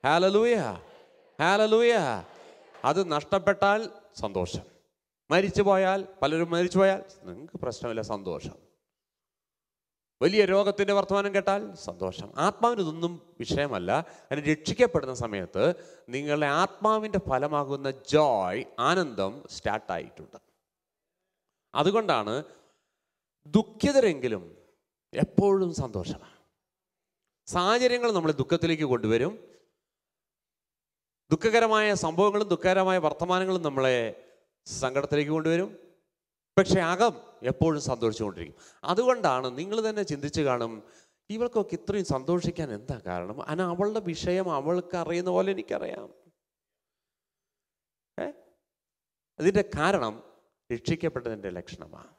Hallelujah hallelujah അത് നഷ്ടപ്പെട്ടാൽ സന്തോഷം മരിച്ചു പോയാൽ പലരും മരിച്ചു പോയാൽ നിങ്ങൾക്ക് പ്രശ്നമില്ല സന്തോഷം വലിയ രോഗത്തിൻ്റെ വർത്തമാനം കേട്ടാൽ സന്തോഷം ആത്മാവിന് ഇതൊന്നും വിഷയമല്ല അതിന് രക്ഷിക്കപ്പെടുന്ന സമയത്ത് നിങ്ങളുടെ ആത്മാവിൻ്റെ ഫലമാകുന്ന ജോയ് ആനന്ദം സ്റ്റാർട്ടായിട്ടുണ്ട് അതുകൊണ്ടാണ് ദുഃഖിതരെങ്കിലും എപ്പോഴും സന്തോഷമാണ് സാഹചര്യങ്ങൾ നമ്മളെ ദുഃഖത്തിലേക്ക് കൊണ്ടുവരും ദുഃഖകരമായ സംഭവങ്ങളും ദുഃഖകരമായ വർത്തമാനങ്ങളും നമ്മളെ സങ്കടത്തിലേക്ക് കൊണ്ടുവരും പക്ഷെ അകം എപ്പോഴും സന്തോഷിച്ചുകൊണ്ടിരിക്കും അതുകൊണ്ടാണ് നിങ്ങൾ തന്നെ ചിന്തിച്ച് കാണും ഇവൾക്കൊക്കെ ഇത്രയും സന്തോഷിക്കാൻ എന്താ കാരണം അന അവളുടെ വിഷയം അവൾക്ക് അറിയുന്ന പോലെ എനിക്കറിയാം ഏ അതിൻ്റെ കാരണം രക്ഷിക്കപ്പെട്ടതിൻ്റെ ലക്ഷണമാണ്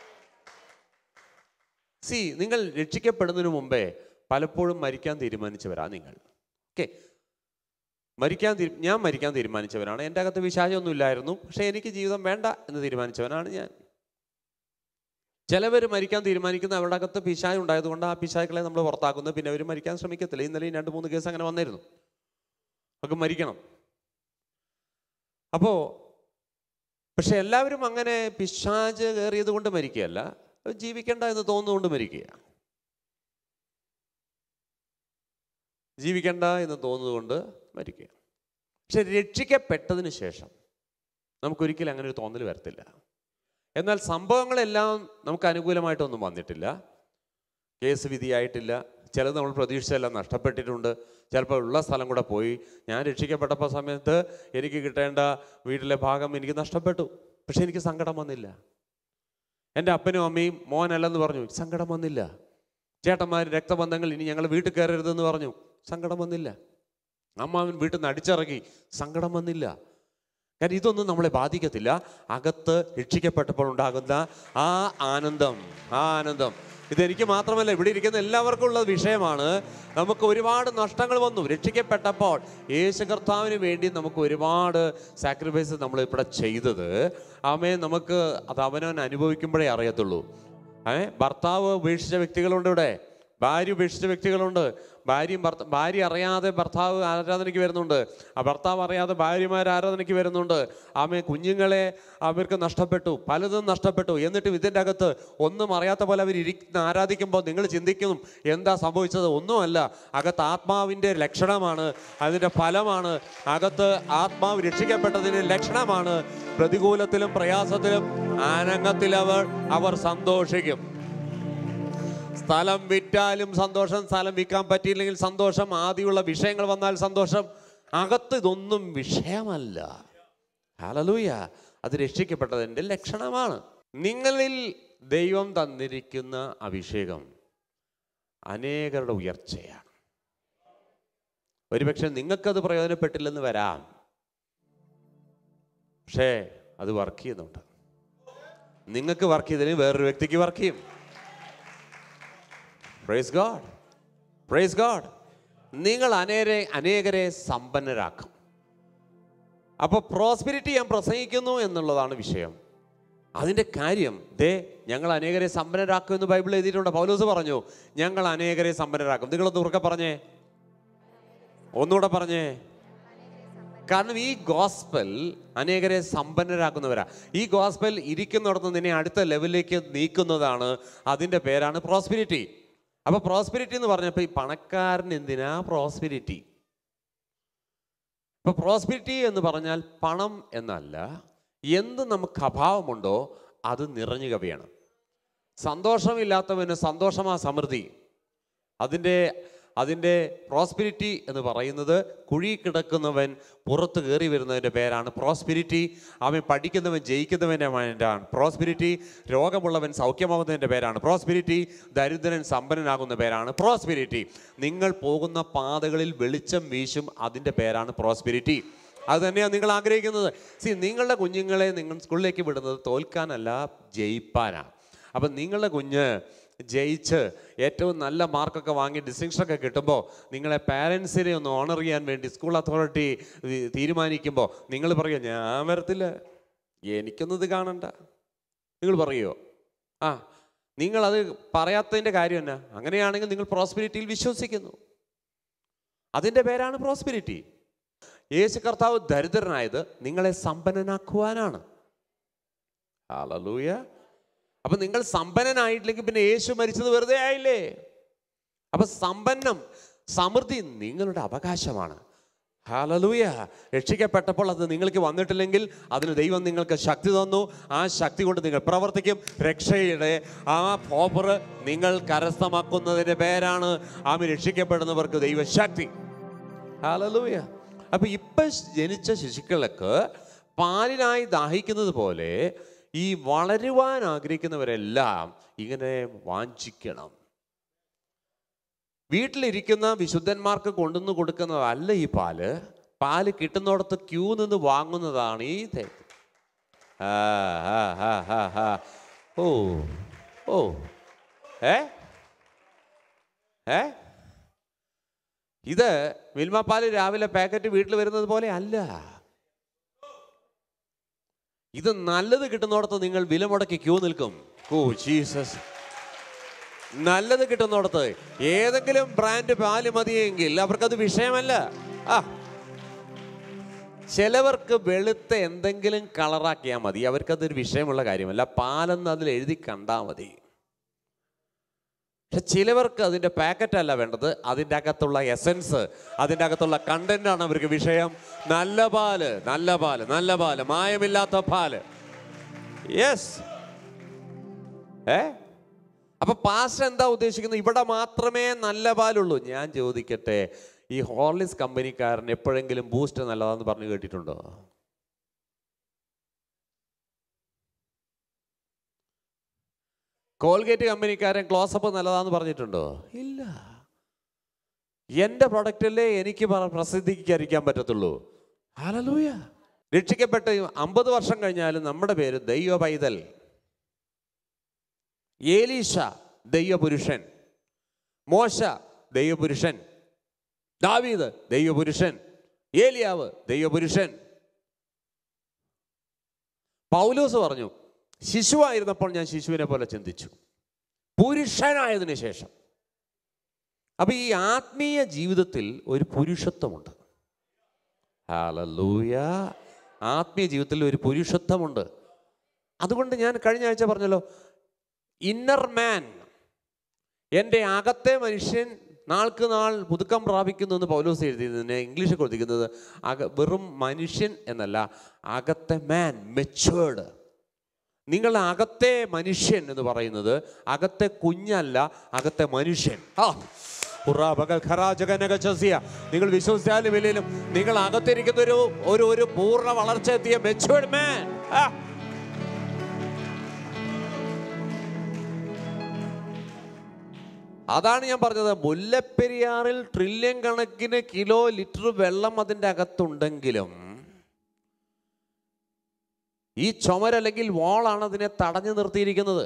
സി നിങ്ങൾ രക്ഷിക്കപ്പെടുന്നതിന് മുമ്പേ പലപ്പോഴും മരിക്കാൻ തീരുമാനിച്ചവരാ നിങ്ങൾ ഓക്കെ മരിക്കാൻ തീരു ഞാൻ മരിക്കാൻ തീരുമാനിച്ചവനാണ് എൻ്റെ അകത്ത് വിശാചമൊന്നും ഇല്ലായിരുന്നു പക്ഷേ എനിക്ക് ജീവിതം വേണ്ട എന്ന് തീരുമാനിച്ചവനാണ് ഞാൻ ചിലവർ മരിക്കാൻ തീരുമാനിക്കുന്ന അവരുടെ അകത്ത് പിശാച് ഉണ്ടായതുകൊണ്ട് ആ പിശാചുക്കളെ നമ്മൾ പുറത്താക്കുന്നു പിന്നെ അവർ മരിക്കാൻ ശ്രമിക്കത്തില്ല ഇന്നലെയും രണ്ട് മൂന്ന് കേസ് അങ്ങനെ വന്നിരുന്നു അവർക്ക് മരിക്കണം അപ്പോൾ പക്ഷെ എല്ലാവരും അങ്ങനെ പിശാച് കയറിയത് കൊണ്ട് മരിക്കുകയല്ല അവർ ജീവിക്കണ്ട എന്ന് തോന്നുന്നുകൊണ്ട് മരിക്കുക ജീവിക്കണ്ട എന്ന് തോന്നുന്നതുകൊണ്ട് മരിക്കുക പക്ഷെ രക്ഷിക്കപ്പെട്ടതിന് ശേഷം നമുക്കൊരിക്കലും അങ്ങനെ ഒരു തോന്നൽ വരത്തില്ല എന്നാൽ സംഭവങ്ങളെല്ലാം നമുക്ക് അനുകൂലമായിട്ടൊന്നും വന്നിട്ടില്ല കേസ് വിധിയായിട്ടില്ല ചിലത് നമ്മൾ പ്രതീക്ഷിച്ചെല്ലാം നഷ്ടപ്പെട്ടിട്ടുണ്ട് ചിലപ്പോൾ ഉള്ള സ്ഥലം കൂടെ പോയി ഞാൻ രക്ഷിക്കപ്പെട്ടപ്പോൾ സമയത്ത് എനിക്ക് കിട്ടേണ്ട വീട്ടിലെ ഭാഗം എനിക്ക് നഷ്ടപ്പെട്ടു പക്ഷെ എനിക്ക് സങ്കടം വന്നില്ല എൻ്റെ അപ്പനും അമ്മയും മോനല്ലെന്ന് പറഞ്ഞു സങ്കടം വന്നില്ല ചേട്ടന്മാർ രക്തബന്ധങ്ങൾ ഇനി ഞങ്ങൾ വീട്ടിൽ കയറരുതെന്ന് പറഞ്ഞു സങ്കടം വന്നില്ല അമ്മാവൻ വീട്ടിൽ നിന്ന് അടിച്ചിറങ്ങി സങ്കടം വന്നില്ല കാരണം ഇതൊന്നും നമ്മളെ ബാധിക്കത്തില്ല അകത്ത് രക്ഷിക്കപ്പെട്ടപ്പോൾ ഉണ്ടാകുന്ന ആ ആനന്ദം ആ ആനന്ദം ഇതെനിക്ക് മാത്രമല്ല ഇവിടെ ഇരിക്കുന്ന എല്ലാവർക്കും ഉള്ള വിഷയമാണ് നമുക്ക് ഒരുപാട് നഷ്ടങ്ങൾ വന്നു രക്ഷിക്കപ്പെട്ടപ്പോൾ യേശു കർത്താവിന് വേണ്ടി നമുക്ക് ഒരുപാട് സാക്രിഫൈസ് നമ്മൾ ഇവിടെ ചെയ്തത് ആമേ നമുക്ക് അത് അവനവൻ അനുഭവിക്കുമ്പോഴേ അറിയത്തുള്ളൂ ഏ ഭർത്താവ് ഉപേക്ഷിച്ച വ്യക്തികളുണ്ട് ഇവിടെ ഭാര്യ ഉപേക്ഷിച്ച വ്യക്തികളുണ്ട് ഭാര്യയും ഭർത്ത ഭാര്യ അറിയാതെ ഭർത്താവ് ആരാധനയ്ക്ക് വരുന്നുണ്ട് ആ ഭർത്താവ് അറിയാതെ ഭാര്യമാർ ആരാധനയ്ക്ക് വരുന്നുണ്ട് ആമേ കുഞ്ഞുങ്ങളെ അവർക്ക് നഷ്ടപ്പെട്ടു പലതും നഷ്ടപ്പെട്ടു എന്നിട്ടും ഇതിൻ്റെ അകത്ത് ഒന്നും അറിയാത്ത പോലെ അവർ ഇരിക്കുന്ന ആരാധിക്കുമ്പോൾ നിങ്ങൾ ചിന്തിക്കുന്നു എന്താ സംഭവിച്ചത് ഒന്നുമല്ല അകത്ത് ആത്മാവിൻ്റെ ലക്ഷണമാണ് അതിൻ്റെ ഫലമാണ് അകത്ത് ആത്മാവ് രക്ഷിക്കപ്പെട്ടതിൻ്റെ ലക്ഷണമാണ് പ്രതികൂലത്തിലും പ്രയാസത്തിലും ആനന്ദത്തിലവർ അവർ സന്തോഷിക്കും സ്ഥലം വിറ്റാലും സന്തോഷം സ്ഥലം വിൽക്കാൻ പറ്റിയില്ലെങ്കിൽ സന്തോഷം ആദ്യമുള്ള വിഷയങ്ങൾ വന്നാൽ സന്തോഷം അകത്ത് ഇതൊന്നും വിഷയമല്ല ഹലലൂയ അത് രക്ഷിക്കപ്പെട്ടതിൻ്റെ ലക്ഷണമാണ് നിങ്ങളിൽ ദൈവം തന്നിരിക്കുന്ന അഭിഷേകം അനേകരുടെ ഉയർച്ചയാണ് ഒരുപക്ഷെ നിങ്ങൾക്കത് പ്രയോജനപ്പെട്ടില്ലെന്ന് വരാം പക്ഷേ അത് വർക്ക് ചെയ്യുന്നുണ്ട് നിങ്ങൾക്ക് വർക്ക് ചെയ്തതിന് വേറൊരു വ്യക്തിക്ക് വർക്ക് ചെയ്യും പ്രൈസ് ഗാഡ് പ്രൈസ് ഗാഡ് നിങ്ങൾ അനേരെ അനേകരെ സമ്പന്നരാക്കും അപ്പോൾ പ്രോസ്പിരിറ്റി ഞാൻ പ്രസംഗിക്കുന്നു എന്നുള്ളതാണ് വിഷയം അതിൻ്റെ കാര്യം ദേ ഞങ്ങൾ അനേകരെ സമ്പന്നരാക്കും എന്ന് ബൈബിൾ എഴുതിയിട്ടുണ്ട് പൗലോസ് പറഞ്ഞു ഞങ്ങൾ അനേകരെ സമ്പന്നരാക്കും നിങ്ങളൊന്ന് ഉറക്കെ പറഞ്ഞേ ഒന്നുകൂടെ പറഞ്ഞേ കാരണം ഈ ഗോസ്പൽ അനേകരെ സമ്പന്നരാക്കുന്നവരാ ഈ ഗോസ്പൽ ഇരിക്കുന്നിടത്ത് നിന്നെ അടുത്ത ലെവലിലേക്ക് നീക്കുന്നതാണ് അതിൻ്റെ പേരാണ് പ്രോസ്പിരിറ്റി അപ്പോൾ പ്രോസ്പിരിറ്റി എന്ന് പറഞ്ഞപ്പോൾ ഈ പണക്കാരൻ എന്തിനാ പ്രോസ്പിരിറ്റി ഇപ്പൊ പ്രോസ്പിരിറ്റി എന്ന് പറഞ്ഞാൽ പണം എന്നല്ല എന്ത് നമുക്ക് അഭാവമുണ്ടോ അത് നിറഞ്ഞു കവിയണം സന്തോഷമില്ലാത്തവന് സന്തോഷമാ സമൃദ്ധി അതിൻ്റെ അതിൻ്റെ പ്രോസ്പിരിറ്റി എന്ന് പറയുന്നത് കുഴി കിടക്കുന്നവൻ പുറത്ത് കയറി വരുന്നതിൻ്റെ പേരാണ് പ്രോസ്പിരിറ്റി അവൻ പഠിക്കുന്നവൻ ജയിക്കുന്നവൻ്റെ പേരാണ് പ്രോസ്പിരിറ്റി രോഗമുള്ളവൻ സൗഖ്യമാകുന്നതിൻ്റെ പേരാണ് പ്രോസ്പിരിറ്റി ദരിദ്രൻ സമ്പന്നനാകുന്ന പേരാണ് പ്രോസ്പിരിറ്റി നിങ്ങൾ പോകുന്ന പാതകളിൽ വെളിച്ചം വീശും അതിൻ്റെ പേരാണ് പ്രോസ്പിരിറ്റി അത് തന്നെയാണ് നിങ്ങൾ ആഗ്രഹിക്കുന്നത് സി നിങ്ങളുടെ കുഞ്ഞുങ്ങളെ നിങ്ങൾ സ്കൂളിലേക്ക് വിടുന്നത് തോൽക്കാനല്ല ജയിപ്പാനാണ് അപ്പം നിങ്ങളുടെ കുഞ്ഞ് ജയിച്ച് ഏറ്റവും നല്ല മാർക്കൊക്കെ വാങ്ങി ഡിസ്റ്റിങ്ഷനൊക്കെ കിട്ടുമ്പോൾ നിങ്ങളെ പാരൻസിനെ ഒന്ന് ഓണർ ചെയ്യാൻ വേണ്ടി സ്കൂൾ അതോറിറ്റി തീരുമാനിക്കുമ്പോൾ നിങ്ങൾ പറയുക ഞാൻ വരത്തില്ല എനിക്കൊന്നും ഇത് കാണണ്ട നിങ്ങൾ പറയുമോ ആ നിങ്ങളത് പറയാത്തതിൻ്റെ കാര്യം എന്നാ അങ്ങനെയാണെങ്കിൽ നിങ്ങൾ പ്രോസ്പിരിറ്റിയിൽ വിശ്വസിക്കുന്നു അതിൻ്റെ പേരാണ് പ്രോസ്പിരിറ്റി യേശു കർത്താവ് ദരിദ്രനായത് നിങ്ങളെ സമ്പന്നനാക്കുവാനാണ് ഹാലലൂയ അപ്പൊ നിങ്ങൾ സമ്പന്നനായിട്ടില്ലെങ്കിൽ പിന്നെ യേശു മരിച്ചത് വെറുതെ ആയില്ലേ അപ്പൊ സമ്പന്നം സമൃദ്ധി നിങ്ങളുടെ അവകാശമാണ് ഹാലലൂയ രക്ഷിക്കപ്പെട്ടപ്പോൾ അത് നിങ്ങൾക്ക് വന്നിട്ടില്ലെങ്കിൽ അതിന് ദൈവം നിങ്ങൾക്ക് ശക്തി തന്നു ആ ശക്തി കൊണ്ട് നിങ്ങൾ പ്രവർത്തിക്കും രക്ഷയുടെ ആ ഓഫർ നിങ്ങൾ കരസ്ഥമാക്കുന്നതിൻ്റെ പേരാണ് ആമി രക്ഷിക്കപ്പെടുന്നവർക്ക് ദൈവശക്തി ഹാലലൂയ അപ്പൊ ഇപ്പൊ ജനിച്ച ശിശുക്കൾക്ക് പാലിനായി ദാഹിക്കുന്നത് പോലെ ഈ വളരുവാൻ ആഗ്രഹിക്കുന്നവരെല്ലാം ഇങ്ങനെ വാഞ്ചിക്കണം വീട്ടിലിരിക്കുന്ന വിശുദ്ധന്മാർക്ക് കൊണ്ടുവന്ന് കൊടുക്കുന്നതല്ല ഈ പാല് പാല് കിട്ടുന്നിടത്ത് ക്യൂ നിന്ന് വാങ്ങുന്നതാണ് ഈ തേ- ആ, ആ, ആ, ആ, ആ. ഓ ഓ ഏ ഏ ഇത് മിൽമപ്പാല് രാവിലെ പാക്കറ്റ് വീട്ടിൽ വരുന്നത് പോലെ അല്ല ഇത് നല്ലത് കിട്ടുന്നിടത്ത് നിങ്ങൾ വില മുടക്കി ക്യൂ നിൽക്കും ഓ ജീസസ് നല്ലത് കിട്ടുന്നിടത്ത് ഏതെങ്കിലും ബ്രാൻഡ് പാല് മതിയെങ്കിൽ അവർക്കത് വിഷയമല്ല ആ ചിലവർക്ക് വെളുത്ത എന്തെങ്കിലും കളറാക്കിയാൽ മതി അവർക്കതൊരു വിഷയമുള്ള കാര്യമല്ല പാലെന്ന് അതിൽ എഴുതി കണ്ടാൽ മതി പക്ഷെ ചിലവർക്ക് അതിൻ്റെ പാക്കറ്റ് അല്ല വേണ്ടത് അതിൻ്റെ അകത്തുള്ള എസൻസ് അതിൻ്റെ അകത്തുള്ള കണ്ടന്റ് ആണ് അവർക്ക് വിഷയം നല്ല പാല് നല്ല പാല് നല്ല പാല് മായമില്ലാത്ത പാല് യെസ് ഏ അപ്പൊ പാസ്റ്റർ എന്താ ഉദ്ദേശിക്കുന്നത് ഇവിടെ മാത്രമേ നല്ല പാലുള്ളൂ ഞാൻ ചോദിക്കട്ടെ ഈ ഹോർലിക്സ് കമ്പനിക്കാരൻ എപ്പോഴെങ്കിലും ബൂസ്റ്റ് നല്ലതാന്ന് പറഞ്ഞു കേട്ടിട്ടുണ്ടോ കോൾഗേറ്റ് കമ്പനിക്കാരൻ ക്ലോസപ്പ് നല്ലതാന്ന് പറഞ്ഞിട്ടുണ്ടോ ഇല്ല എൻ്റെ പ്രൊഡക്റ്റല്ലേ എനിക്ക് പറ- പ്രസിദ്ധീകരിക്കാൻ പറ്റത്തുള്ളൂ ഹല്ലേലൂയ രക്ഷിക്കപ്പെട്ട് അമ്പത് വർഷം കഴിഞ്ഞാലും നമ്മുടെ പേര് ദൈവ പൈതൽ ഏലീഷ ദൈവപുരുഷൻ മോശ ദൈവപുരുഷൻ ദാവീദ് ദൈവപുരുഷൻ ഏലിയാവ് ദൈവപുരുഷൻ പൗലോസ് പറഞ്ഞു ശിശുവായിരുന്നപ്പോൾ ഞാൻ ശിശുവിനെ പോലെ ചിന്തിച്ചു പുരുഷനായതിനു ശേഷം അപ്പൊ ഈ ആത്മീയ ജീവിതത്തിൽ ഒരു പുരുഷത്വമുണ്ട് ഹാലലൂയ ആത്മീയ ജീവിതത്തിൽ ഒരു പുരുഷത്വമുണ്ട് അതുകൊണ്ട് ഞാൻ കഴിഞ്ഞ ആഴ്ച പറഞ്ഞല്ലോ ഇന്നർ മാൻ എൻ്റെ അകത്തെ മനുഷ്യൻ നാൾക്ക് നാൾ പുതുക്കം പ്രാപിക്കുന്നു എന്ന് പൗലോസ് എഴുതിയതിന് ഇംഗ്ലീഷിൽ കൊടുത്തിരിക്കുന്നത് അക വെറും മനുഷ്യൻ എന്നല്ല അകത്തെ മാൻ മെച്ചുവേർഡ് നിങ്ങളുടെ അകത്തെ മനുഷ്യൻ എന്ന് പറയുന്നത് അകത്തെ കുഞ്ഞല്ല അകത്തെ മനുഷ്യൻ ആ ഉറാ പകൽ ഖറാജകനക ചസിയ. നിങ്ങൾ വിശ്വസിച്ചാലും ഇല്ലെങ്കിലും നിങ്ങൾ അകത്തിരിക്കുന്ന ഒരു ഒരു ഒരു പൂർണ്ണ വളർച്ച എത്തിയ മെച്ചുവേർഡ് മാൻ ആ അതാണ് ഞാൻ പറഞ്ഞത് മുല്ലപ്പെരിയാറിൽ ട്രില്യൺ കണക്കിന് കിലോ ലിറ്റർ വെള്ളം അതിൻ്റെ അകത്തുണ്ടെങ്കിലും ഈ ചുമരല്ലെങ്കിൽ വാളാണ് അതിനെ തടഞ്ഞു നിർത്തിയിരിക്കുന്നത്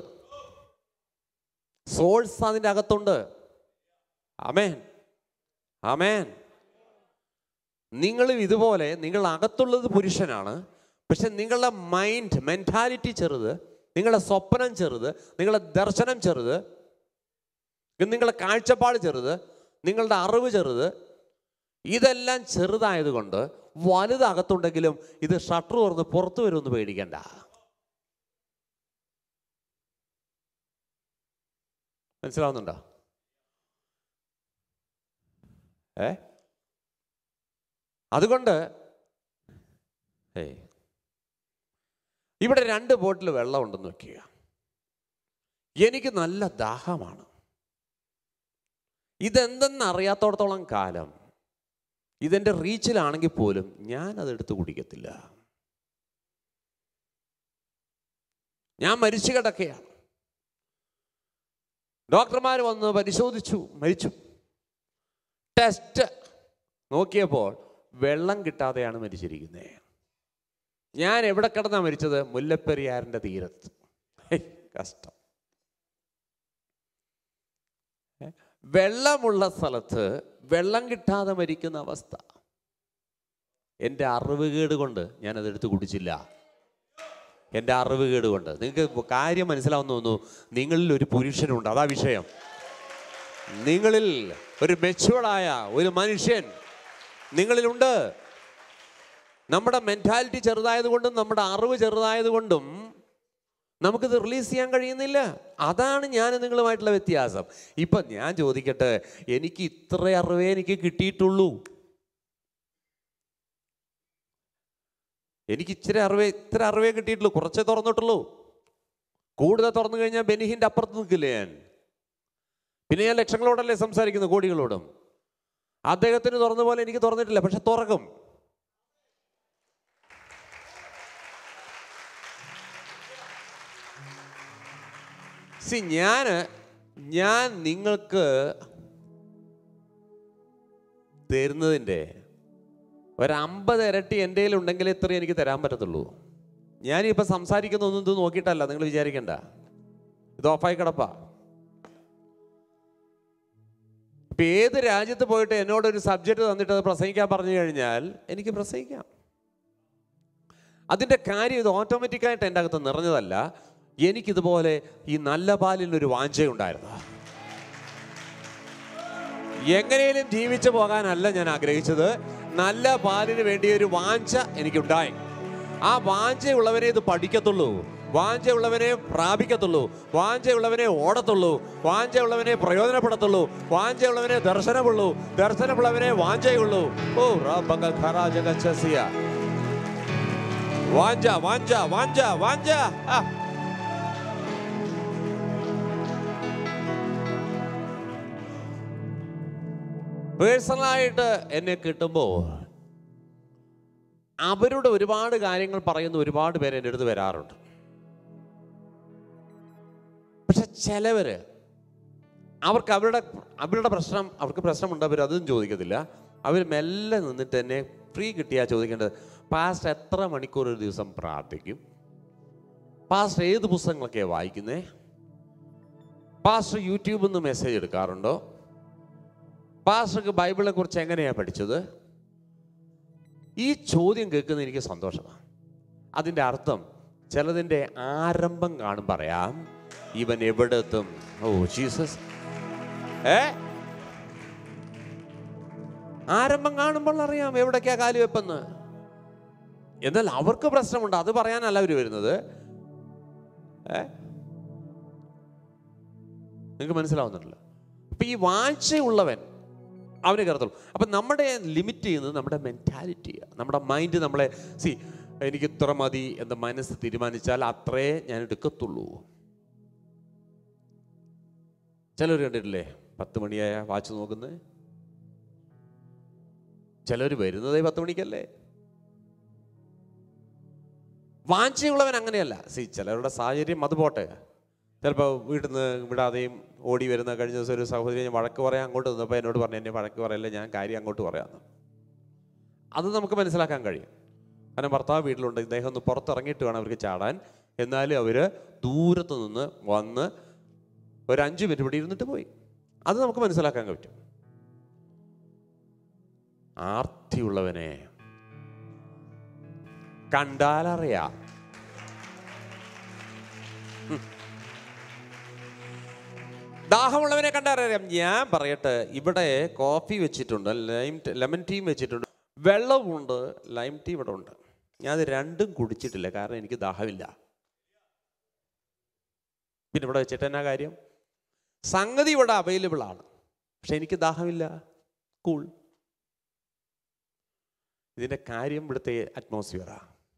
സോഴ്സ് അതിൻ്റെ അകത്തുണ്ട് അമേൻ അമേൻ നിങ്ങളും ഇതുപോലെ നിങ്ങൾ അകത്തുള്ളത് പുരുഷനാണ് പക്ഷെ നിങ്ങളുടെ മൈൻഡ് മെൻറ്റാലിറ്റി ചെറുത് നിങ്ങളുടെ സ്വപ്നം ചെറുത് നിങ്ങളുടെ ദർശനം ചെറുത് നിങ്ങളുടെ കാഴ്ചപ്പാട് ചെറുത് നിങ്ങളുടെ അറിവ് ചെറുത് ഇതെല്ലാം ചെറുതായതുകൊണ്ട് വലുതകത്തുണ്ടെങ്കിലും ഇത് ഷട്ടർ തുറന്ന് പുറത്തു വരുമെന്ന് പേടിക്കണ്ട മനസ്സിലാവുന്നുണ്ടോ ഏ അതുകൊണ്ട് ഏയ് ഇവിടെ രണ്ട് ബോട്ടിൽ വെള്ളം ഉണ്ടെന്ന് വെക്കുക എനിക്ക് നല്ല ദാഹമാണ് ഇതെന്തെന്ന് അറിയാത്തോടത്തോളം കാലം ഇതെൻ്റെ റീച്ചിലാണെങ്കിൽ പോലും ഞാൻ അതെടുത്ത് കുടിക്കത്തില്ല ഞാൻ മരിച്ചു കിടക്കുകയാണ് ഡോക്ടർമാർ വന്ന് പരിശോധിച്ചു മരിച്ചു ടെസ്റ്റ് നോക്കിയപ്പോൾ വെള്ളം കിട്ടാതെയാണ് മരിച്ചിരിക്കുന്നത് ഞാൻ എവിടെ കിടന്നാണ് മരിച്ചത് മുല്ലപ്പെരിയാറിൻ്റെ തീരത്ത് ഹേയ്, കഷ്ടം ഏ? വെള്ളമുള്ള സ്ഥലത്ത് വെള്ളം കിട്ടാതെ മരിക്കുന്ന അവസ്ഥ എൻ്റെ അറിവുകേട് കൊണ്ട് ഞാനതെടുത്ത് കുടിച്ചില്ല എൻ്റെ അറിവുകേട് കൊണ്ട് നിങ്ങൾക്ക് കാര്യം മനസ്സിലാവുന്ന തോന്നുന്നു നിങ്ങളിൽ ഒരു പുരുഷനുണ്ട് അതാ വിഷയം നിങ്ങളിൽ ഒരു മെച്ചുവർഡായ ഒരു മനുഷ്യൻ നിങ്ങളിലുണ്ട് നമ്മുടെ മെൻറ്റാലിറ്റി ചെറുതായതുകൊണ്ടും നമ്മുടെ അറിവ് ചെറുതായതുകൊണ്ടും നമുക്കിത് റിലീസ് ചെയ്യാൻ കഴിയുന്നില്ല അതാണ് ഞാൻ നിങ്ങളുമായിട്ടുള്ള വ്യത്യാസം ഇപ്പം ഞാൻ ചോദിക്കട്ടെ എനിക്ക് ഇത്ര അറിവേ എനിക്ക് കിട്ടിയിട്ടുള്ളൂ എനിക്ക് ഇച്ചിരി അറിവേ ഇത്ര അറിവേ കിട്ടിയിട്ടുള്ളൂ കുറച്ചേ തുറന്നിട്ടുള്ളൂ കൂടുതൽ തുറന്നു കഴിഞ്ഞാൽ ബെനിഹിൻ്റെ അപ്പുറത്ത് നിൽക്കില്ലേ ഞാൻ പിന്നെ ഞാൻ ലക്ഷങ്ങളോടല്ലേ സംസാരിക്കുന്നു കോടികളോടും അദ്ദേഹത്തിന് തുറന്ന പോലെ എനിക്ക് തുറന്നിട്ടില്ല പക്ഷെ തുറക്കും സി ഞാൻ ഞാൻ നിങ്ങൾക്ക് തരുന്നതിൻ്റെ ഒരു അമ്പത് ഇരട്ടി എൻ്റെ കയ്യിലുണ്ടെങ്കിൽ ഇത്രയും എനിക്ക് തരാൻ പറ്റത്തുള്ളൂ ഞാനിപ്പോൾ സംസാരിക്കുന്നൊന്നും ഇത് നോക്കിയിട്ടല്ല നിങ്ങൾ വിചാരിക്കണ്ട ഇത് ഓഫായി കിടപ്പാ ഇപ്പം ഏത് രാജ്യത്ത് പോയിട്ട് എന്നോട് ഒരു സബ്ജക്റ്റ് തന്നിട്ട് അത് പ്രസംഗിക്കാൻ പറഞ്ഞു കഴിഞ്ഞാൽ എനിക്ക് പ്രസംഗിക്കാം അതിൻ്റെ കാര്യം ഇത് ഓട്ടോമാറ്റിക്കായിട്ട് എൻ്റെ അകത്ത് നിറഞ്ഞതല്ല എനിക്കിതുപോലെ ഈ നല്ല പാലിനൊരു വാഞ്ചയുണ്ടായിരുന്നു എങ്ങനെയും ജീവിച്ചു പോകാനല്ല ഞാൻ ആഗ്രഹിച്ചത് നല്ല പാലിന് വേണ്ടി ഒരു വാഞ്ച എനിക്കുണ്ടായി ആ വാഞ്ചയുള്ളവനെ ഇത് പഠിക്കത്തുള്ളൂ വാഞ്ചയുള്ളവനെ പ്രാപിക്കത്തുള്ളൂ വാഞ്ചയുള്ളവനെ ഓടത്തുള്ളൂ വാഞ്ചയുള്ളവനെ പ്രയോജനപ്പെടത്തുള്ളൂ വാഞ്ചയുള്ളവനെ ദർശനമുള്ളൂ ദർശനമുള്ളവനെ വാഞ്ചയുള്ളൂ ഓ റാബക ഖറാജകച്ചസിയ വാഞ്ച വാഞ്ച വാഞ്ച വാഞ്ച ആ പേഴ്സണലായിട്ട് എന്നെ കിട്ടുമ്പോൾ അവരുടെ ഒരുപാട് കാര്യങ്ങൾ പറയുന്ന ഒരുപാട് പേര് എൻ്റെ അടുത്ത് വരാറുണ്ട് പക്ഷെ ചിലവര് അവർക്ക് അവരുടെ അവരുടെ പ്രശ്നം അവർക്ക് പ്രശ്നമുണ്ട് അവർ അതും ചോദിക്കത്തില്ല അവർ മെല്ലെ നിന്നിട്ട് എന്നെ ഫ്രീ കിട്ടിയാൽ ചോദിക്കേണ്ടത് പാസ്റ്റ് എത്ര മണിക്കൂർ ഒരു ദിവസം പ്രാർത്ഥിക്കും പാസ്റ്റർ ഏത് പുസ്തകങ്ങളൊക്കെയാണ് വായിക്കുന്നേ പാസ്റ്റർ യൂട്യൂബിൽ നിന്ന് മെസ്സേജ് എടുക്കാറുണ്ടോ പാസ്റ്റർക്ക് ബൈബിളിനെ കുറിച്ച് എങ്ങനെയാണ് പഠിച്ചത് ഈ ചോദ്യം കേൾക്കുന്ന എനിക്ക് സന്തോഷമാണ് അതിൻ്റെ അർത്ഥം ചിലതിൻ്റെ ആരംഭം കാണും പറയാം ഇവൻ എവിടെ എത്തും ഓ ജീസസ് ഏ ആരംഭം കാണുമ്പോൾ അറിയാം എവിടേക്കാ കാലി വെപ്പെന്ന് എന്നാൽ അവർക്ക് പ്രശ്നമുണ്ട് അത് പറയാനല്ല അവർ വരുന്നത് ഏ നിങ്ങൾക്ക് മനസ്സിലാവുന്നുണ്ടല്ലോ അപ്പൊ ഈ വാഴ്ചയുള്ളവൻ അവനെ കയറത്തുള്ളൂ അപ്പം നമ്മുടെ ലിമിറ്റ് ചെയ്യുന്നത് നമ്മുടെ മെൻറ്റാലിറ്റി നമ്മുടെ മൈൻഡ് നമ്മളെ സി എനിക്ക് ഇത്ര മതി എന്ന് മനസ്സ് തീരുമാനിച്ചാൽ അത്രേ ഞാൻ എടുക്കത്തുള്ളൂ ചിലർ കണ്ടിട്ടില്ലേ പത്ത് മണിയായ വാച്ച് നോക്കുന്നത് ചിലർ വരുന്നതേ പത്ത് മണിക്കല്ലേ വാഞ്ചയുള്ളവൻ അങ്ങനെയല്ല സി ചിലരുടെ സാഹചര്യം അത് പോട്ടെ ചിലപ്പോൾ വീട്ടിൽ നിന്ന് വിടാതെയും ഓടി വരുന്ന കഴിഞ്ഞ ദിവസം ഒരു സഹോദരി ഞാൻ വഴക്ക് പറയാൻ അങ്ങോട്ട് നിന്നപ്പോൾ എന്നോട് പറഞ്ഞു എന്നെ വഴക്ക് പറയല്ല ഞാൻ കാര്യം അങ്ങോട്ട് പറയാമെന്ന് അത് നമുക്ക് മനസ്സിലാക്കാൻ കഴിയും കാരണം ഭർത്താവ് വീട്ടിലുണ്ട് ഇദ്ദേഹം ഒന്ന് പുറത്തിറങ്ങിയിട്ട് വേണം അവർക്ക് ചാടാൻ എന്നാലും അവർ ദൂരത്ത് നിന്ന് വന്ന് ഒരു അഞ്ച് മിനിറ്റ് ഇവിടെ ഇരുന്നിട്ട് പോയി അത് നമുക്ക് മനസ്സിലാക്കാൻ പറ്റും ആർത്തിയുള്ളവനെ കണ്ടാലറിയാം ദാഹമുള്ളവനെ കണ്ടറിയാം ഞാൻ പറയട്ടെ ഇവിടെ കോഫി വെച്ചിട്ടുണ്ട് ലൈം ലെമൺ ടീം വെച്ചിട്ടുണ്ട് വെള്ളമുണ്ട് ലൈം ടീ ഇവിടെ ഉണ്ട് ഞാൻ അത് രണ്ടും കുടിച്ചിട്ടില്ല കാരണം എനിക്ക് ദാഹമില്ല പിന്നെ ഇവിടെ വെച്ചിട്ട് എന്നാ കാര്യം സംഗതി ഇവിടെ അവൈലബിൾ ആണ് പക്ഷെ എനിക്ക് ദാഹമില്ല കൂൾ ഇതിന്റെ കാര്യം ഇവിടുത്തെ അറ്റ്മോസ്ഫിയറാ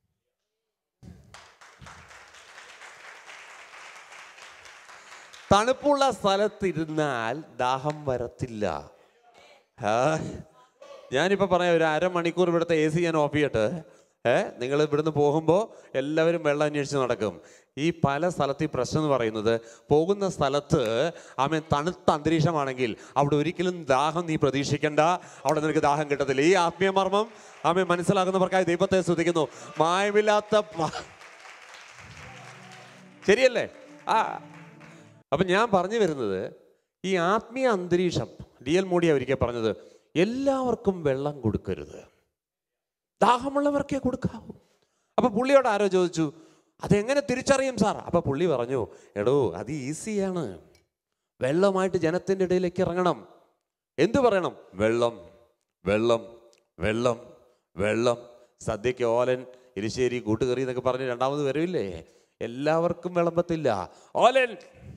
തണുപ്പുള്ള സ്ഥലത്തിരുന്നാൽ ദാഹം വരത്തില്ല ആ, ഞാനിപ്പോൾ പറയാം ഒരു അരമണിക്കൂർ ഇവിടുത്തെ എ സി ഞാൻ ഓഫ് ചെയ്യട്ടെ ഏ നിങ്ങൾ ഇവിടുന്ന് പോകുമ്പോൾ എല്ലാവരും വെള്ളം അന്വേഷിച്ച് നടക്കും ഈ പല സ്ഥലത്ത് ഈ പ്രശ്നം എന്ന് പറയുന്നത് പോകുന്ന സ്ഥലത്ത് ആമേ തണുത്ത അന്തരീക്ഷമാണെങ്കിൽ അവിടെ ഒരിക്കലും ദാഹം നീ പ്രതീക്ഷിക്കണ്ട അവിടെ നിനക്ക് ദാഹം കിട്ടത്തില്ല ഈ ആത്മീയ മർമ്മം ആമേ മനസ്സിലാക്കുന്നവർക്കായി ദൈവത്തെ സ്തുതിക്കുന്നു മായമില്ലാത്ത മ- ശരിയല്ലേ ആ അപ്പം ഞാൻ പറഞ്ഞു വരുന്നത് ഈ ആത്മീയ അന്തരീക്ഷം ഡി എൽ മോഡി ഒരിക്കൽ പറഞ്ഞത് എല്ലാവർക്കും വെള്ളം കൊടുക്കരുത് ദാഹമുള്ളവർക്കേ കൊടുക്കാവൂ അപ്പൊ പുള്ളിയോട് ആരോ ചോദിച്ചു അതെങ്ങനെ തിരിച്ചറിയും സാർ അപ്പൊ പുള്ളി പറഞ്ഞു എടോ അത് ഈസിയാണ് വെള്ളമായിട്ട് ജനത്തിൻ്റെ ഇടയിലേക്ക് ഇറങ്ങണം എന്തു പറയണം വെള്ളം വെള്ളം വെള്ളം വെള്ളം സദ്യക്ക് ഓലൻ എരിശ്ശേരി കൂട്ടുകറി എന്നൊക്കെ പറഞ്ഞ് രണ്ടാമത് വരില്ലേ എല്ലാവർക്കും വിളമ്പത്തില്ല ഓലൻ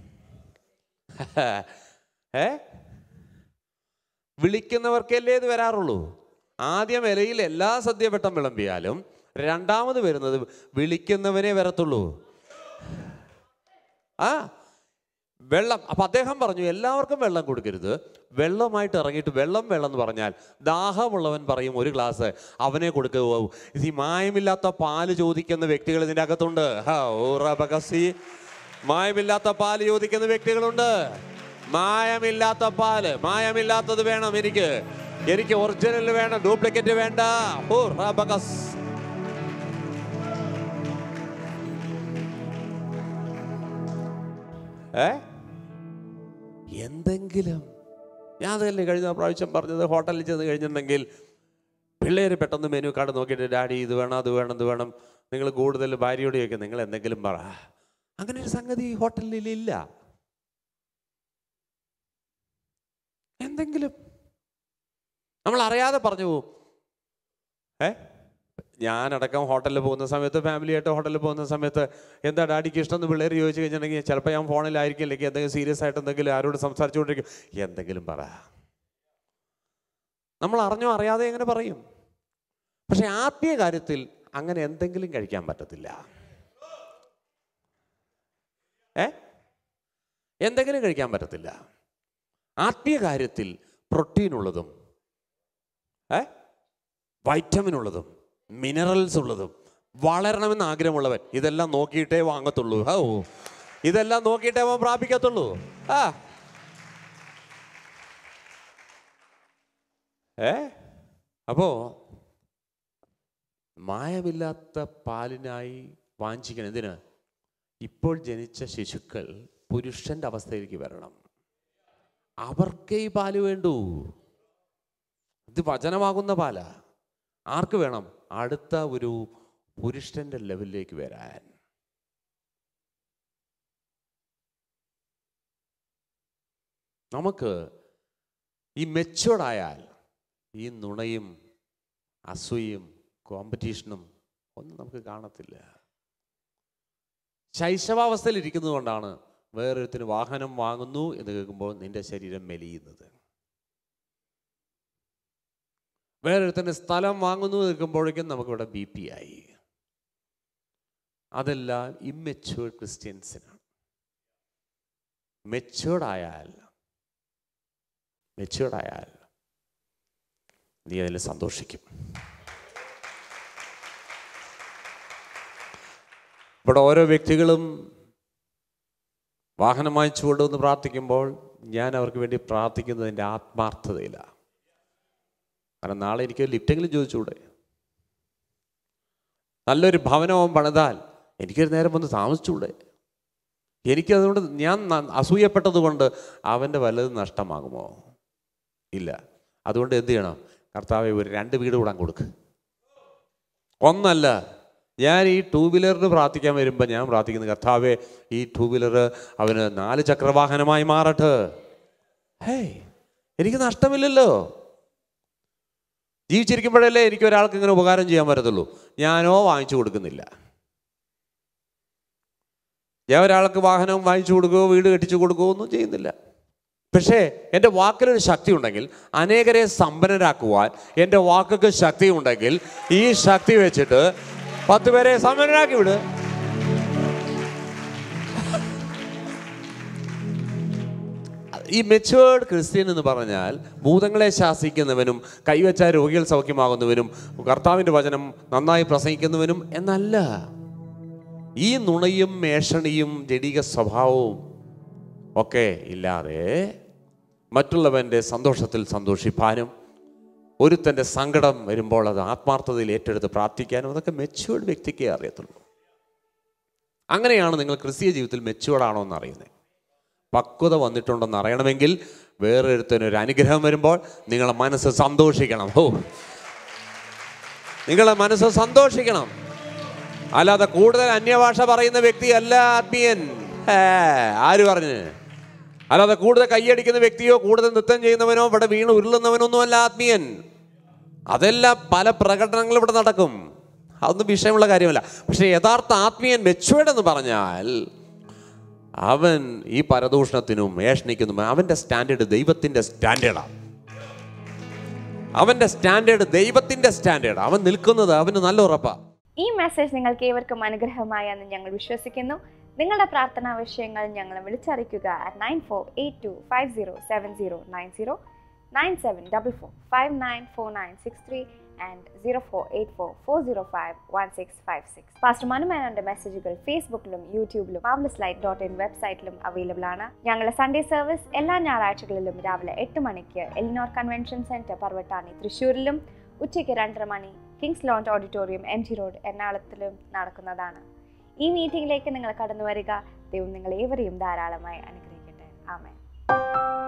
ഏ വിളിക്കുന്നവർക്കല്ലേ ഇത് വരാറുള്ളൂ ആദ്യം ഇലയിൽ എല്ലാ സദ്യവട്ടം വിളമ്പിയാലും രണ്ടാമത് വരുന്നത് വിളിക്കുന്നവനെ വരത്തുള്ളൂ ആ വെള്ളം അപ്പം അദ്ദേഹം പറഞ്ഞു എല്ലാവർക്കും വെള്ളം കൊടുക്കരുത് വെള്ളമായിട്ട് ഇറങ്ങിയിട്ട് വെള്ളം വെള്ളം എന്ന് പറഞ്ഞാൽ ദാഹമുള്ളവൻ പറയും ഒരു ഗ്ലാസ് അവനെ കൊടുക്കുക ഈ മായമില്ലാത്ത പാല് ചോദിക്കുന്ന വ്യക്തികൾ ഇതിൻ്റെ അകത്തുണ്ട് ഹാ, ഓ റബകസി. മായമില്ലാത്ത പാല് ചോദിക്കുന്ന വ്യക്തികളുണ്ട് മായമില്ലാത്ത പാല് മായമില്ലാത്തത് വേണം എനിക്ക് എനിക്ക് ഒറിജിനൽ വേണം ഡ്യൂപ്ലിക്കേറ്റ് വേണ്ട ഓ റബകസ് ഏ എന്തെങ്കിലും ഞാൻ അതല്ലേ കഴിഞ്ഞ പ്രാവശ്യം പറഞ്ഞത് ഹോട്ടലിൽ ചെന്ന് കഴിഞ്ഞിട്ടുണ്ടെങ്കിൽ പിള്ളേർ പെട്ടെന്ന് മെനു കാർഡ് നോക്കിയിട്ട് ഡാഡി ഇത് വേണം അത് വേണം ഇത് വേണം നിങ്ങൾ കൂടുതൽ ഭാര്യയോട് ചോദിക്കും നിങ്ങൾ എന്തെങ്കിലും പറ അങ്ങനെ ഒരു സംഗതി ഹോട്ടലിൽ ഇല്ല എന്തെങ്കിലും നമ്മൾ അറിയാതെ പറഞ്ഞു പോവും ഏ ഞാനടക്കം ഹോട്ടലിൽ പോകുന്ന സമയത്ത് ഫാമിലിയായിട്ട് ഹോട്ടലിൽ പോകുന്ന സമയത്ത് എന്താ ഡാഡിക്ക് ഇഷ്ടം എന്ന് പിള്ളേർ ചോദിച്ചു കഴിഞ്ഞിട്ടുണ്ടെങ്കിൽ ചിലപ്പോൾ ഞാൻ ഫോണിലായിരിക്കും അല്ലെങ്കിൽ എന്തെങ്കിലും സീരിയസ് ആയിട്ട് എന്തെങ്കിലും ആരോട് സംസാരിച്ചുകൊണ്ടിരിക്കും എന്തെങ്കിലും പറ നമ്മൾ അറിഞ്ഞോ അറിയാതെ എങ്ങനെ പറയും പക്ഷെ ആത്മീയ കാര്യത്തിൽ അങ്ങനെ എന്തെങ്കിലും കഴിക്കാൻ പറ്റത്തില്ല ഏ എന്തെങ്കിലും കഴിക്കാൻ പറ്റത്തില്ല ആത്മീയ കാര്യത്തിൽ പ്രോട്ടീൻ ഉള്ളതും ഏ വൈറ്റമിൻ ഉള്ളതും മിനറൽസ് ഉള്ളതും വളരണമെന്ന് ആഗ്രഹമുള്ളവൻ ഇതെല്ലാം നോക്കിയിട്ടേ വാങ്ങത്തുള്ളൂ ഓ ഇതെല്ലാം നോക്കിയിട്ടേ അവൻ പ്രാപിക്കത്തുള്ളൂ ആ ഏ അപ്പോ മായമില്ലാത്ത പാലിനായി വാഞ്ചിക്കണം എന്തിന് ഇപ്പോൾ ജനിച്ച ശിശുക്കൾ പുരുഷന്റെ അവസ്ഥയിലേക്ക് വരണം അവർക്കേ ഈ പാല് വേണ്ടൂ ഇത് വചനമാകുന്ന പാല ആർക്ക് വേണം അടുത്ത ഒരു പുരുഷന്റെ ലെവലിലേക്ക് വരാൻ നമുക്ക് ഈ മെച്ചുവർഡായാൽ ഈ നുണയും അസൂയും കോമ്പറ്റീഷനും ഒന്നും നമുക്ക് കാണത്തില്ല ശൈശവാവസ്ഥയിൽ ഇരിക്കുന്നത് കൊണ്ടാണ് വേറൊരുത്തിന് വാഹനം വാങ്ങുന്നു എന്ന് കേൾക്കുമ്പോൾ നിന്റെ ശരീരം മെലിയുന്നത് വേറൊരുത്തന് സ്ഥലം വാങ്ങുന്നു നിൽക്കുമ്പോഴേക്കും നമുക്കിവിടെ ബി പി ആയി അതെല്ലാം ഇമ്മെച്യൂർഡ് ക്രിസ്ത്യൻസിനാണ് മെച്യൂർഡ് ആയാൽ മെച്യൂർഡ് ആയാൽ നീ അതിൽ സന്തോഷിക്കും ഇവിടെ ഓരോ വ്യക്തികളും വാഹനം വാങ്ങിച്ചു കൊണ്ടുവന്ന് പ്രാർത്ഥിക്കുമ്പോൾ ഞാൻ അവർക്ക് വേണ്ടി പ്രാർത്ഥിക്കുന്നതിൻ്റെ ആത്മാർത്ഥതയിലാണ് കാരണം നാളെ എനിക്ക് ലിഫ്റ്റെങ്കിലും ചോദിച്ചുകൂടെ നല്ലൊരു ഭവനവും പണിതാൽ എനിക്കൊരു നേരം വന്ന് താമസിച്ചുകൂടെ എനിക്കതുകൊണ്ട് ഞാൻ ന- അസൂയപ്പെട്ടത് കൊണ്ട് അവൻ്റെ വല്ലതും നഷ്ടമാകുമോ ഇല്ല അതുകൊണ്ട് എന്ത് ചെയ്യണം കർത്താവെ ഒരു രണ്ട് വീട് കൂടാൻ കൊടുക്ക് ഒന്നല്ല ഞാൻ ഈ ടൂ വീലറിന് പ്രാർത്ഥിക്കാൻ വരുമ്പോൾ ഞാൻ പ്രാർത്ഥിക്കുന്നത് കർത്താവെ ഈ ടൂ വീലർ അവന് നാല് ചക്രവാഹനമായി മാറട്ടെ ഹേയ് എനിക്ക് നഷ്ടമില്ലല്ലോ ജീവിച്ചിരിക്കുമ്പോഴല്ലേ എനിക്ക് ഒരാൾക്ക് ഇങ്ങനെ ഉപകാരം ചെയ്യാൻ പറ്റത്തുള്ളൂ ഞാനോ വാങ്ങിച്ചു കൊടുക്കുന്നില്ല ഞാൻ ഒരാൾക്ക് വാഹനം വാങ്ങിച്ചു കൊടുക്കുകയോ വീട് കെട്ടിച്ചു കൊടുക്കുകയോ ഒന്നും ചെയ്യുന്നില്ല പക്ഷേ എൻ്റെ വാക്കിലൊരു ശക്തി ഉണ്ടെങ്കിൽ അനേകരെ സമ്പന്നരാക്കുവാൻ എൻ്റെ വാക്കുകൾക്ക് ശക്തി ഉണ്ടെങ്കിൽ ഈ ശക്തി വെച്ചിട്ട് പത്ത് പേരെ സമ്പന്നരാക്കി വിട് ഈ മെച്ചുവേർഡ് ക്രിസ്ത്യൻ എന്ന് പറഞ്ഞാൽ ഭൂതങ്ങളെ ശാസിക്കുന്നവനും കൈവച്ച രോഗികൾ സൗഖ്യമാകുന്നവനും കർത്താവിൻ്റെ വചനം നന്നായി പ്രസംഗിക്കുന്നവനും എന്നല്ല ഈ നുണയും മേഷണിയും ജഡിക സ്വഭാവവും ഒക്കെ ഇല്ലാതെ മറ്റുള്ളവൻ്റെ സന്തോഷത്തിൽ സന്തോഷിപ്പാനും ഒരുത്തൻ്റെ സങ്കടം വരുമ്പോൾ അത് ആത്മാർത്ഥതയിൽ ഏറ്റെടുത്ത് പ്രാർത്ഥിക്കാനും അതൊക്കെ മെച്ചുവേർഡ് വ്യക്തിക്കേ അറിയത്തുള്ളൂ അങ്ങനെയാണ് നിങ്ങൾ ക്രിസ്തീയ ജീവിതത്തിൽ മെച്ചുവേർഡ് ആണോ എന്ന് അറിയുന്നത് പക്വത വന്നിട്ടുണ്ടെന്ന് അറിയണമെങ്കിൽ വേറൊരുത്തന് ഒരു അനുഗ്രഹം വരുമ്പോൾ നിങ്ങളെ മനസ്സ് സന്തോഷിക്കണം ഓ നിങ്ങളെ മനസ്സ് സന്തോഷിക്കണം അല്ലാതെ കൂടുതൽ അന്യഭാഷ പറയുന്ന വ്യക്തിയല്ല ആത്മീയൻ ഹേ, ആര് പറഞ്ഞു അല്ലാതെ കൂടുതൽ കൈയടിക്കുന്ന വ്യക്തിയോ കൂടുതൽ നൃത്തം ചെയ്യുന്നവനോ ഇവിടെ വീണ് ഉരുളുന്നവനൊന്നും അല്ല ആത്മീയൻ അതെല്ലാം പല പ്രകടനങ്ങളും ഇവിടെ നടക്കും അതൊന്നും വിഷയമുള്ള കാര്യമല്ല പക്ഷെ യഥാർത്ഥ ആത്മീയൻ മെച്ചുവേഡ് എന്ന് പറഞ്ഞാൽ അവൻ ഈ പരദൂഷണത്തിനും ഏഷണിക്കുന്നും അവൻ്റെ സ്റ്റാൻഡേർഡ് ദൈവത്തിൻ്റെ സ്റ്റാൻഡേർഡാണ് അവൻ്റെ സ്റ്റാൻഡേർഡ് ദൈവത്തിൻ്റെ സ്റ്റാൻഡേർഡ് അവൻ നിൽക്കുന്നത് അവന് നല്ല ഉറപ്പാണ് ഈ മെസ്സേജ് നിങ്ങൾക്ക് ഏവർക്കും അനുഗ്രഹമായി എന്ന് ഞങ്ങൾ വിശ്വസിക്കുന്നു നിങ്ങളുടെ പ്രാർത്ഥനാ വിഷയങ്ങൾ ഞങ്ങളെ വിളിച്ചറിയിക്കുക at nine four eight two five zero seven zero nine zero nine seven double four five nine four nine six three and zero four eight four four zero five one six five six pastor മനുമേനോന്റെ മെസ്സേജുകൾ ഫേസ്ബുക്കിലും യൂട്യൂബിലും മാംലസ് light dot in വെബ്സൈറ്റിലും available ആണ് ഞങ്ങളുടെ Sunday service എല്ലാ ഞായറാഴ്ചകളിലും രാവിലെ എട്ട് മണിക്ക് എലിനോർ കൺവെൻഷൻ സെന്റർ പർവട്ടാനി തൃശ്ശൂരിലും ഉച്ചയ്ക്ക് രണ്ടര മണി Kings Lounge auditorium M G road എറണാകുളത്തിലും നടക്കുന്നതാണ് ഈ മീറ്റിംഗിലേക്ക് നിങ്ങൾ കടന്നു വരിക ദൈവം നിങ്ങൾ ഏവരെയും ധാരാളമായി അനുഗ്രഹിക്കട്ടെ ആമേ